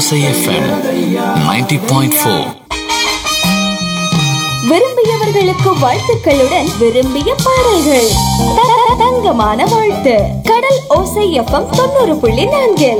ஓசை FM ninety point four விரும்பியவர்களுக்கு வாழ்த்துக்களுடன் விரும்பிய பாடல்கள் த- த- தங்கமான வாழ்த்து கடல் ஓசை எஃப்எம் தொண்ணூறு புள்ளி நான்கில்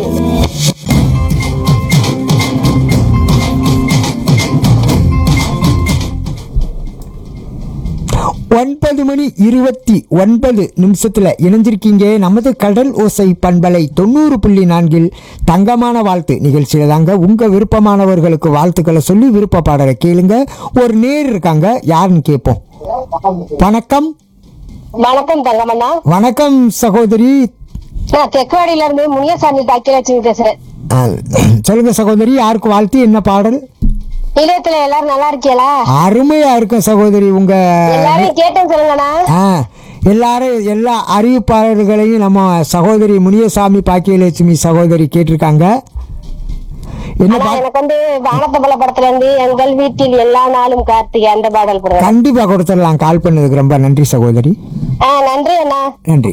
ஒன்பது மணி இருபத்தி ஒன்பது நிமிஷத்துல இணைஞ்சிருக்கீங்க நமது கடல் ஓசை பண்பலை தொண்ணூறு புள்ளி நான்கில் தங்கமான வாழ்த்து நிகழ்ச்சியில தாங்க உங்க விருப்பமானவர்களுக்கு வாழ்த்துக்களை சொல்லி விருப்ப பாடலை கேளுங்க ஒரு நேர் இருக்காங்க யாருன்னு கேட்போம் வணக்கம் வணக்கம் தங்கமண்ணா வணக்கம் சகோதரி நான் தெக்குவாடியில இருந்து முனியசாமி பாக்கியலட்சுமி பேசுறேன் ஆ, சொல்லுங்க சகோதரி யாருக்கு வாழ்த்து என்ன பாடல் நிலையத்துல எல்லாரும் நல்லா இருக்கீங்களா அருமையா இருக்கும் சகோதரி உங்க எல்லாரும் கேட்டேன்னு சொல்லுங்கண்ணா ஆ எல்லாரும் எல்லா அறிவிப்பாளர்களையும் நம்ம சகோதரி முனியசாமி பாக்கியலட்சுமி சகோதரி கேட்டிருக்காங்க என்ன ஆனா பா எனக்கு வந்து வானத்தம்பல படத்துல இருந்து எங்கள் வீட்டில் எல்லா நாளும் கார்த்திகை அந்த பாடல் போடுறேன் கண்டிப்பா கொடுத்துடலாம் கால் பண்ணதுக்கு ரொம்ப நன்றி சகோதரி ஆ நன்றி அண்ணா நன்றி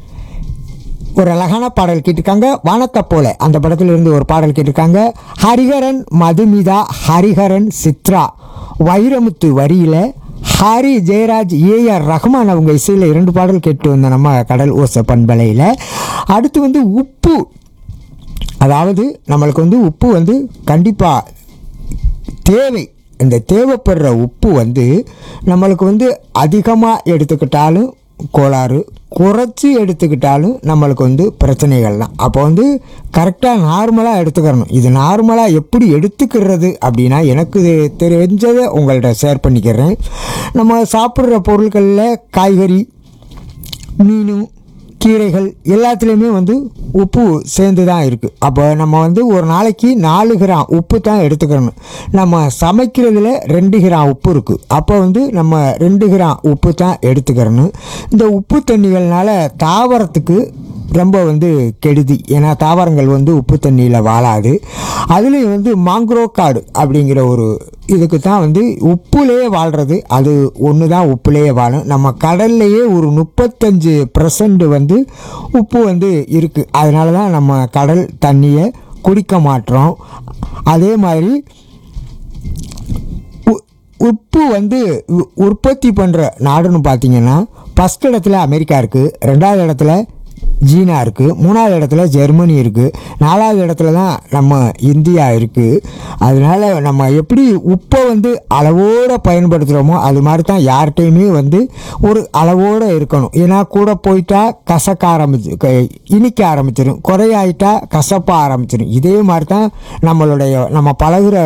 ஒரு அழகான பாடல் கேட்டிருக்காங்க வானத்தை போல அந்த படத்துல இருந்து ஒரு பாடல் கேட்டிருக்காங்க ஹரிஹரன் மதுமிதா ஹரிஹரன் சித்ரா வைரமுத்து வரியில ஹாரி ஜெயராஜ் ஏஆர் ரஹ்மான் அவங்க இசையில் இரண்டு பாடல் கேட்டு வந்த நம்ம கடல் ஓச பண்பலையில் அடுத்து வந்து உப்பு அதாவது நம்மளுக்கு வந்து உப்பு வந்து கண்டிப்பாக தேவை இந்த தேவைப்படுற உப்பு வந்து நம்மளுக்கு வந்து அதிகமாக எடுத்துக்கிட்டாலும் கோளாறு குறைச்சி எடுத்துக்கிட்டாலும் நம்மளுக்கு வந்து பிரச்சனைகள் தான் அப்போ வந்து கரெக்டாக நார்மலாக எடுத்துக்கிறணும் இது நார்மலாக எப்படி எடுத்துக்கிறது அப்படின்னா எனக்கு இது தெரிஞ்சதை உங்கள்கிட்ட ஷேர் பண்ணிக்கிறேன் நம்ம சாப்பிட்ற பொருட்களில் காய்கறி மீன் கீரைகள் எல்லாத்துலேயுமே வந்து உப்பு சேர்ந்து தான் இருக்குது அப்போ நம்ம வந்து ஒரு நாளைக்கு நாலு கிராம் உப்பு தான் எடுத்துக்கணும் நம்ம சமைக்கிறதுல ரெண்டு கிராம் உப்பு இருக்குது அப்போ வந்து நம்ம ரெண்டு கிராம் உப்பு தான் எடுத்துக்கிறணும் இந்த உப்பு தண்ணிகள்னால தாவரத்துக்கு ரொம்ப வந்து கெடுதி ஏன்னா தாவரங்கள் வந்து உப்பு தண்ணியில் வாழாது அதுலேயும் வந்து மாங்க்ரோ காடு அப்படிங்கிற ஒரு இதுக்கு தான் வந்து உப்புலேயே வாழ்கிறது அது ஒன்று தான் உப்புலேயே வாழும் நம்ம கடல்லையே ஒரு முப்பத்தஞ்சு பர்சன்ட் வந்து உப்பு வந்து இருக்குது அதனால தான் நம்ம கடல் தண்ணியை குடிக்க மாட்டோம் அதே மாதிரி உ- உப்பு வந்து உ- உற்பத்தி பண்ணுற நாடுன்னு பார்த்தீங்கன்னா ஃபஸ்ட் இடத்துல அமெரிக்கா இருக்குது ரெண்டாவது இடத்துல சீனா இருக்குது மூணாவது இடத்துல ஜெர்மனி இருக்குது நாலாவது இடத்துல தான் நம்ம இந்தியா இருக்குது அதனால நம்ம எப்படி உப்பை வந்து அளவோடு பயன்படுத்துகிறோமோ அது மாதிரி தான் யார்கிட்டையுமே வந்து ஒரு அளவோடு இருக்கணும் ஏன்னா கூட போயிட்டா கசக்க ஆரம்பிச்சு க- இனிக்க ஆரம்பிச்சிடும் குறையாயிட்டா கசப்ப ஆரம்பிச்சிடும் இதே மாதிரி தான் நம்மளுடைய நம்ம பழகுற